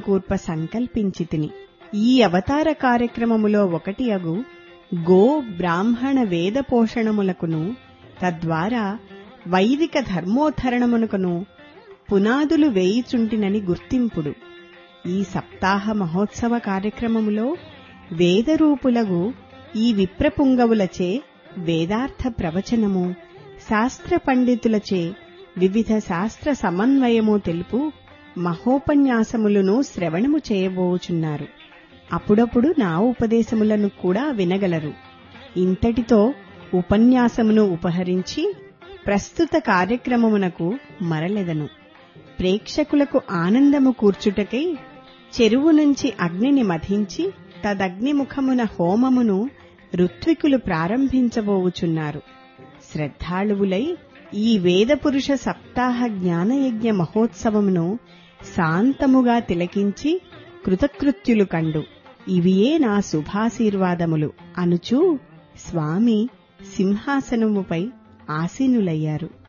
కూర్ప సంకల్పించి తిని ఈ అవతార కార్యక్రమములో ఒకటి అగు గో బ్రాహ్మణ వేద పోషణములకును తద్వారా వైదిక ధర్మోద్ధరణమునకును పునాదులు వేయిచుంటినని గుర్తింపుడు ఈ సప్తాహ మహోత్సవ కార్యక్రమములో వేదరూపులగు ఈ విప్రపుంగవులచే వేదార్థ ప్రవచనము శాస్త్ర పండితులచే వివిధ శాస్త్ర సమన్వయము తెలుపు మహోపన్యాసములను శ్రవణము చేయబోచున్నారు అప్పుడప్పుడు నా ఉపదేశములను కూడా వినగలరు ఇంతటితో ఉపన్యాసమును ఉపహరించి ప్రస్తుత కార్యక్రమమునకు మరలెదను ప్రేక్షకులకు ఆనందము కూర్చుటకై చెరువు నుంచి అగ్నిని మధించి తదగ్నిముఖమున హోమమును ఋత్వికులు ప్రారంభించబోవుచున్నారు శ్రద్ధాళువులై ఈ వేదపురుష సప్తాహ జ్ఞానయజ్ఞ మహోత్సవమును శాంతముగా తిలకించి కృతకృత్యులు కండు ఇవియే నా శుభాశీర్వాదములు అనుచూ స్వామి సింహాసనముపై ఆసీనులయ్యారు